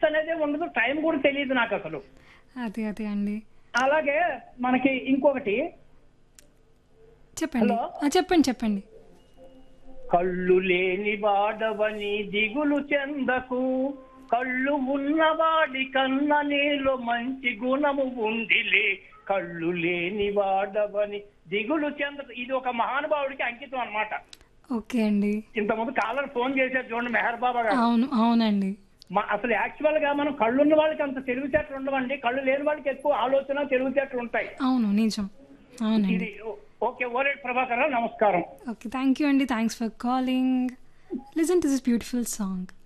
అనేది ఉండదు టైం కూడా తెలియదు నాకు అసలు అదే అదే అండి అలాగే మనకి ఇంకొకటి చెప్పండి హలో? ఆ, చెప్పండి చెప్పండి కళ్ళు లేని వాడవని దిగులు చెందకు కళ్ళు ఉన్నవాడి కన్న నీలో మంచి గుణము ఉందిలే కళ్ళు లేని వాడవని దిగులు చెందకు ఇది ఒక మహానుభావుడికి అంకితం అన్నమాట ఓకే అండి ఇంతకుముందు కాలర్ ఫోన్ చేశారు చూడండి మెహర్ బాబా గారు అవును అవునండి మా- అసలు యాక్చువల్ గా మనం కళ్ళున్న వాళ్ళకి అంత తెలివితేటలు ఉండవండి కళ్ళు లేని వాళ్ళకి ఎక్కువ ఆలోచన తెలివితేటలు ఉంటాయి అవును నిజం అవునండి ఇది ఓ- ఓకే ఓరేట్ ప్రభాకర్ రావు, నమస్కారం ఓకే థ్యాంక్ యూ అండి thanks for calling listen to this beautiful song